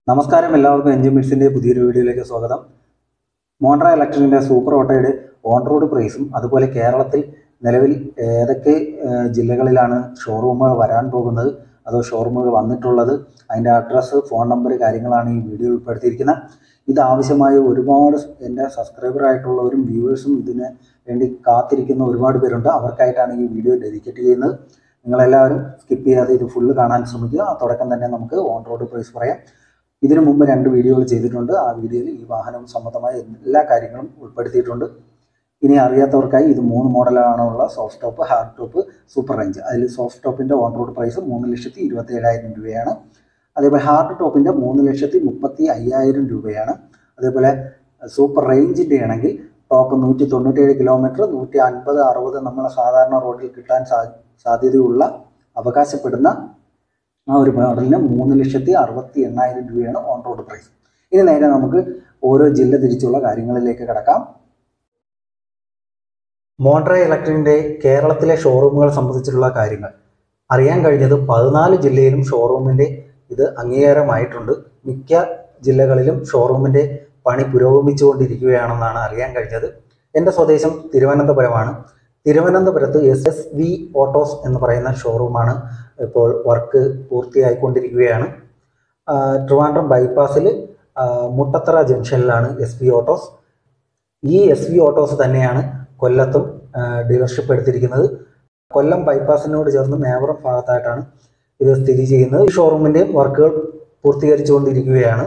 നമസ്കാരം എല്ലാവർക്കും എൻജിൻ മിറ്റ്സിൻ്റെ പുതിയൊരു വീഡിയോയിലേക്ക് സ്വാഗതം മോണ്ട്ര ഇലക്ട്രിക്കിൻ്റെ സൂപ്പർ ഓട്ടോയുടെ ഓൺ റോഡ് പ്രൈസും അതുപോലെ കേരളത്തിൽ നിലവിൽ ഏതൊക്കെ ഏഹ്, ജില്ലകളിലാണ് ഷോറൂമുകൾ വരാൻ പോകുന്നത് അതോ ഷോറൂമുകൾ വന്നിട്ടുള്ളത് അതിൻ്റെ അഡ്രസ്സ് ഫോൺ നമ്പർ കാര്യങ്ങളാണ് ഈ വീഡിയോ ഉൾപ്പെടുത്തിയിരിക്കുന്നത് ഇത് ആവശ്യമായ ഒരുപാട് എൻ്റെ സബ്സ്ക്രൈബറായിട്ടുള്ളവരും വ്യൂവേഴ്സും ഇതിന് വേണ്ടി കാത്തിരിക്കുന്ന ഒരുപാട് പേരുണ്ട് അവർക്കായിട്ടാണ് ഈ വീഡിയോ ഡെഡിക്കേറ്റ് ചെയ്യുന്നത് നിങ്ങളെല്ലാവരും സ്കിപ്പ് ചെയ്യാതെ ഇത് ഫുള്ള് കാണാൻ ശ്രമിക്കുക ആ തുടക്കം തന്നെ നമുക്ക് ഓൺ റോഡ് പ്രൈസ് പറയാം ഇതിനു മുമ്പ് രണ്ട് വീഡിയോകൾ ചെയ്തിട്ടുണ്ട് ആ വീഡിയോയിൽ ഈ വാഹനം സംബന്ധമായ എല്ലാ കാര്യങ്ങളും ഉൾപ്പെടുത്തിയിട്ടുണ്ട് ഇനി അറിയാത്തവർക്കായി ഇത് മൂന്ന് മോഡലാണുള്ള soft top hard top super range അതിൽ സോഫ്റ്റ് ടോപ്പിൻ്റെ ഓൺ റോഡ് പ്രൈസ് മൂന്ന് ലക്ഷത്തി ഇരുപത്തി ഏഴായിരം രൂപയാണ് അതേപോലെ ഹാർഡ് ടോപ്പിൻ്റെ മൂന്ന് ലക്ഷത്തി മുപ്പത്തി അയ്യായിരം രൂപയാണ് അതേപോലെ സൂപ്പർ റേഞ്ചിൻ്റെ ആണെങ്കിൽ ടോപ്പ് നൂറ്റി തൊണ്ണൂറ്റേഴ് കിലോമീറ്റർ നൂറ്റി അൻപത് അറുപത് നമ്മളെ സാധാരണ റോഡിൽ കിട്ടാൻ സാ സാധ്യതയുള്ള അവകാശപ്പെടുന്ന ആ ഒരു മോഡലിന് മൂന്ന് ലക്ഷത്തി അറുപത്തി എണ്ണായിരം രൂപയാണ് ഓൺ റോഡ് പ്രൈസ് ഇനി നേരെ നമുക്ക് ഓരോ ജില്ല തിരിച്ചുള്ള കാര്യങ്ങളിലേക്ക് കിടക്കാം മോണ്ട്ര ഇലക്ട്രിക്കിൻ്റെ കേരളത്തിലെ ഷോറൂമുകൾ സംബന്ധിച്ചിട്ടുള്ള കാര്യങ്ങൾ അറിയാൻ കഴിഞ്ഞത് പതിനാല് ജില്ലയിലും ഷോറൂമിൻ്റെ ഇത് അംഗീകാരമായിട്ടുണ്ട് മിക്ക ജില്ലകളിലും ഷോറൂമിൻ്റെ പണി പുരോഗമിച്ചുകൊണ്ടിരിക്കുകയാണെന്നാണ് അറിയാൻ കഴിഞ്ഞത് എൻ്റെ സ്വദേശം തിരുവനന്തപുരമാണ് തിരുവനന്തപുരത്ത് എസ് എസ് വി ഓട്ടോസ് എന്ന് പറയുന്ന ഷോറൂമാണ് ഇപ്പോൾ വർക്ക് പൂർത്തിയായിക്കൊണ്ടിരിക്കുകയാണ് ആ, ട്രിവാൻഡ്രം ബൈപ്പാസിൽ ആ, മുട്ടത്തറ ജംഗ്ഷനിലാണ് എസ് വി ഓട്ടോസ് ഈ എസ് വി ഓട്ടോസ് തന്നെയാണ് കൊല്ലത്തും ഡീലർഷിപ്പ് എടുത്തിരിക്കുന്നത് കൊല്ലം ബൈപ്പാസിനോട് ചേർന്ന് മേവറം ഭാഗത്തായിട്ടാണ് ഇത് സ്ഥിതി ചെയ്യുന്നത് ഈ ഷോറൂമിൻ്റെ വർക്കുകൾ പൂർത്തീകരിച്ചുകൊണ്ടിരിക്കുകയാണ്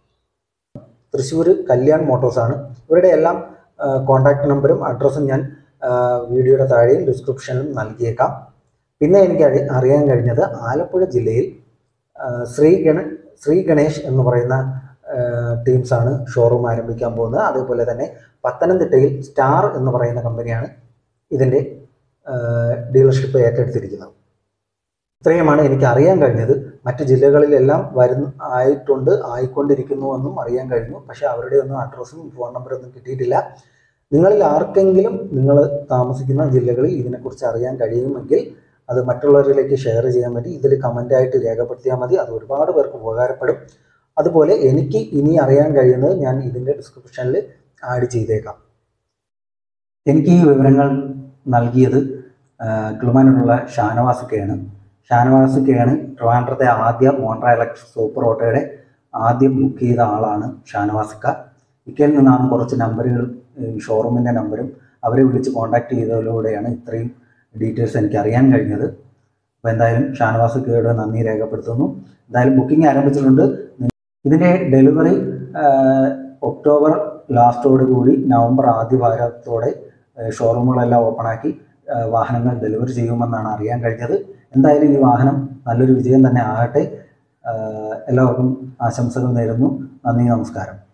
തൃശ്ശൂർ കല്യാൺ മോട്ടോഴ്സാണ് ഇവരുടെ എല്ലാം കോൺടാക്ട് നമ്പറും അഡ്രസ്സും ഞാൻ ആ, വീഡിയോയുടെ താഴെയും ഡിസ്ക്രിപ്ഷനിലും നൽകിയേക്കാം പിന്നെ എനിക്ക് അറി- അറിയാൻ കഴിഞ്ഞത് ആലപ്പുഴ ജില്ലയിൽ ആ, ശ്രീ ഗണ ശ്രീ ഗണേഷ് എന്ന് പറയുന്ന ടീംസാണ് ഷോറൂം ആരംഭിക്കാൻ പോകുന്നത് അതേപോലെ തന്നെ പത്തനംതിട്ടയിൽ സ്റ്റാർ എന്ന് പറയുന്ന കമ്പനിയാണ് ഇതിൻ്റെ ഡീലർഷിപ്പ് ഏറ്റെടുത്തിരിക്കുന്നത് ഇത്രയുമാണ് എനിക്ക് അറിയാൻ കഴിഞ്ഞത് മറ്റ് ജില്ലകളിലെല്ലാം വരുന്ന ആയിട്ടുണ്ട് ആയിക്കൊണ്ടിരിക്കുന്നുവെന്നും അറിയാൻ കഴിഞ്ഞു പക്ഷേ അവരുടെ ഒന്നും അഡ്രസ്സും ഫോൺ നമ്പറൊന്നും കിട്ടിയിട്ടില്ല നിങ്ങളിൽ ആർക്കെങ്കിലും നിങ്ങൾ താമസിക്കുന്ന ജില്ലകളിൽ ഇതിനെക്കുറിച്ച് അറിയാൻ കഴിയുമെങ്കിൽ അത് മറ്റുള്ളവരിലേക്ക് ഷെയർ ചെയ്യാൻ വേണ്ടി ഇതിൽ കമൻ്റായിട്ട് രേഖപ്പെടുത്തിയാൽ മതി അത് ഒരുപാട് പേർക്ക് ഉപകാരപ്പെടും അതുപോലെ എനിക്ക് ഇനി അറിയാൻ കഴിയുന്നത് ഞാൻ ഇതിൻ്റെ ഡിസ്ക്രിപ്ഷനിൽ ആഡ് ചെയ്തേക്കാം എനിക്ക് ഈ വിവരങ്ങൾ നൽകിയത് ആ, കിളുമാനൂരുള്ള ഷാനവാസുക്കയാണ് ഷാനവാസുക്കയാണ് ട്രിവാൻഡ്രത്തെ ആദ്യ മോണ്ട്ര ഇലക്ട്രിക് സൂപ്പർ ഓട്ടോയുടെ ആദ്യം ബുക്ക് ചെയ്ത ആളാണ് ഷാനവാസുക്ക ഇക്കയിൽ നിന്നാണ് കുറച്ച് നമ്പറുകൾ ഷോറൂമിൻ്റെ നമ്പരും അവരെ വിളിച്ച് കോൺടാക്ട് ചെയ്തതിലൂടെയാണ് ഇത്രയും ഡീറ്റെയിൽസ് എനിക്ക് അറിയാൻ കഴിഞ്ഞത് അപ്പോൾ എന്തായാലും ഷാനവാസുക്കയോട് നന്ദി രേഖപ്പെടുത്തുന്നു എന്തായാലും ബുക്കിംഗ് ആരംഭിച്ചിട്ടുണ്ട് ഇതിൻ്റെ ഡെലിവറി ഒക്ടോബർ ലാസ്റ്റോട് കൂടി നവംബർ ആദ്യ വാരത്തോടെ ഏഹ് ഷോറൂമുകളെല്ലാം ഓപ്പണാക്കി ഏഹ് വാഹനങ്ങൾ ഡെലിവറി ചെയ്യുമെന്നാണ് അറിയാൻ കഴിഞ്ഞത് എന്തായാലും ഈ വാഹനം നല്ലൊരു വിജയം തന്നെ ആകട്ടെ ഏഹ് എല്ലാവർക്കും ആശംസകൾ നേരുന്നു നന്ദി നമസ്കാരം